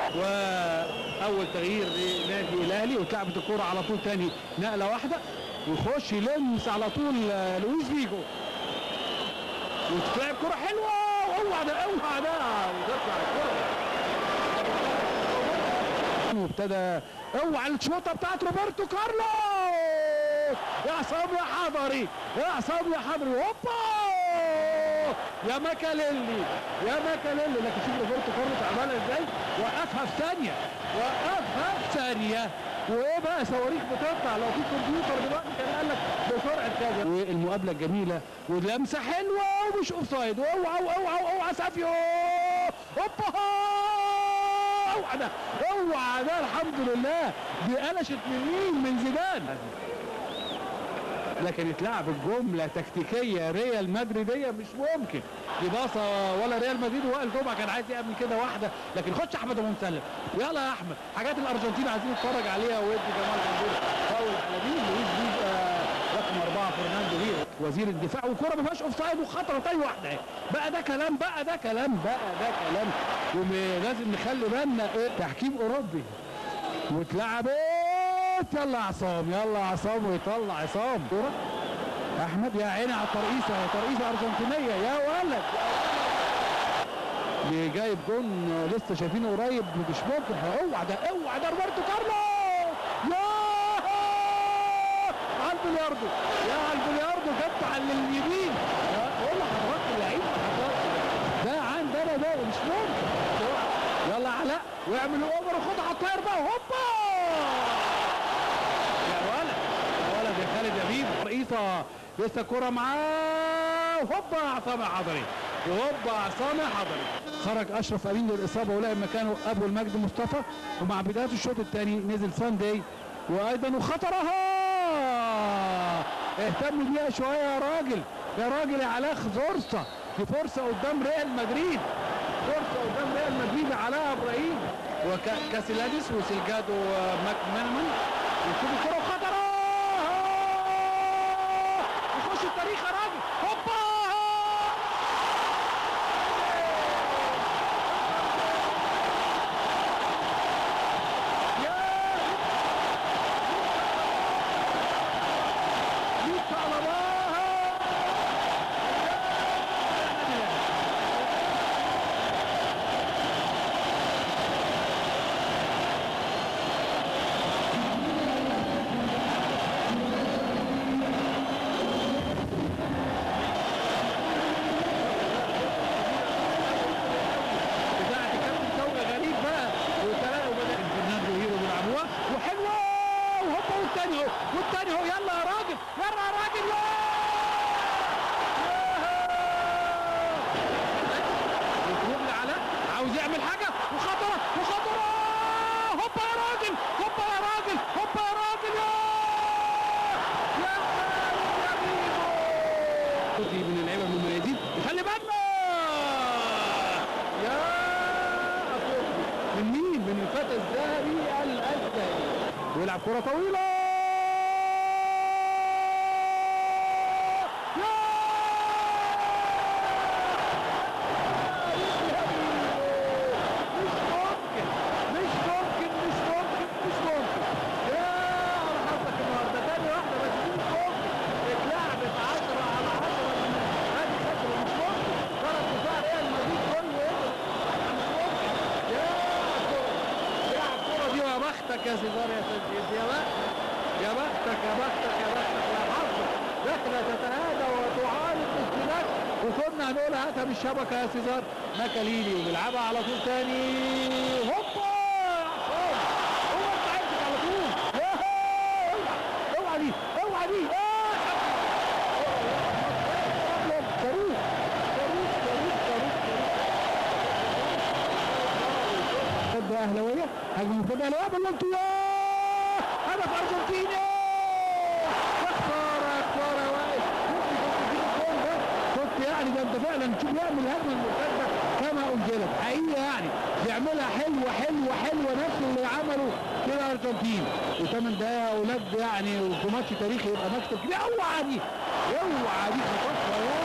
واول تغيير لنادي الاهلي واتلعبت الكوره على طول تاني نقله واحده ويخش يلمس على طول آه، لويس فيجو وتتلعب كره حلوه اوعى ده اوعى ده وتطلع الكره وابتدى اوعى الشوطه بتاعت روبرتو كارلوس يا عصام يا حضري يا عصام يا حضري هوبا يا ماكاليلي يا ماكاليلي لكن شوف روبرتو كارلوس عملها ازاي وقفها في ثانيه وقفها في ثانيه وايه بقى صواريخ بتطلع لو في كمبيوتر دلوقتي كان قال لك بسرعه كذا والمقابله الجميله ولمسه حلوه ومش اوف سايد اوعى اوعى اوعى سافيو هوبا اوعى ده اوعى ده الحمد لله دي قلشت من مين من زيدان لكن اتلعب الجمله تكتيكيه ريال مدريديه مش ممكن دي باصه ولا ريال مدريد وائل جمعه كان عايز يعمل كده واحده لكن خش احمد ابو مسلم يلا يا احمد حاجات الارجنتين عايزين نتفرج عليها وادي جمال غندور فاول على مين لويس دي آه، رقم اربعه فرناندو هيرو وزير الدفاع والكره ما فيهاش اوف سايد وخطره تاني واحده اهي بقى ده كلام بقى ده كلام بقى ده كلام ولازم نخلي بالنا ايه تحكيم اوروبي واتلعبت يلا عصام يلا عصام ويطلع عصام كرة احمد يا عيني على الترقيصه ترقيصه ارجنتينيه يا ولد اللي جايب جون لسه شايفينه قريب مش ممكن اوعى ده اوعى ده روبرتو كارلوس يا على البلياردو يا على البلياردو جت على اليمين يا- قول لحضرتك اللعيب ده عندنا ده مش ممكن يلا علاء واعمل اوفر وخد على الطاير بقى هوبا يا ولد يا ولد يا خالد يا بيب رئيسة لسه الكرة معاه هوبا عصام حضري وهوبا عصام حضري خرج اشرف امين للاصابه ولعب مكانه ابو المجد مصطفى ومع بدايه الشوط الثاني نزل ساندي وايضا وخطرها اهتم بيها شويه يا راجل يا راجل يا علاء فرصه دي فرصه قدام ريال مدريد فرصه قدام ريال مدريد علاء ابراهيم وكاسيلاديس وسيلجادو ماك مانمان وشوف الكره وخطره يخش التاريخ يا راجل هوبا يا ليك على بها بتاعت الكابتن توجه غريب بقى وثلاثه وبدا فرناندو هيرو بيلعبوها وحلوه وهوبا والتاني اهو والتاني اهو يلا يا راجل يلا يا راجل يا يقول لعلاء عاوز يعمل حاجه وخطره وخطره هوبا يا راجل هوبا يا راجل هوبا يا راجل يا يا خالد يا بيبو دي من اللعيبه المميزين وخلي بالنا يا أفوق. من مين من الفتى الذهبي الازهري ويلعب كره طويله يا مش ممكن مش ممكن مش ممكن مش ممكن يا على حظك النهارده تاني واحده بس دي مش ممكن اتلعبت 10 على 10 من هادي خطوه مش ممكن خرج دفاع ريال مدريد كله يقدر مش ممكن يا كرة يا الكرة دي ويا بختك يا سيزار يا سيد يا بخت يا بختك يا بختك يا بختك يا حظك داخلة تتهادى وتعارض باستناك وكنا هنقول هاتها من الشبكة يا سيزار ماكاليلي وبيلعبها على طول تاني هوبا يا عصام هو انت عايزك على طول يا اوعى اوعى دي اوعى دي اه صاروخ صاروخ صاروخ صاروخ ضد اهلاويه هجمه ضد اهلاويه بلنتو يا هدف ارجنتيني يا خساره يا خساره يا وائل شفت يعني ده انت فعلا تشوف يعمل الهجمه المرتده كما انزلت حقيقه يعني بيعملها حلوه حلوه حلوه نفس اللي عمله في الارجنتين وثمان دقايق يا اولاد يعني وفي ماتش تاريخي يبقى مكسب كبير اوعى دي اوعى دي خطفها يا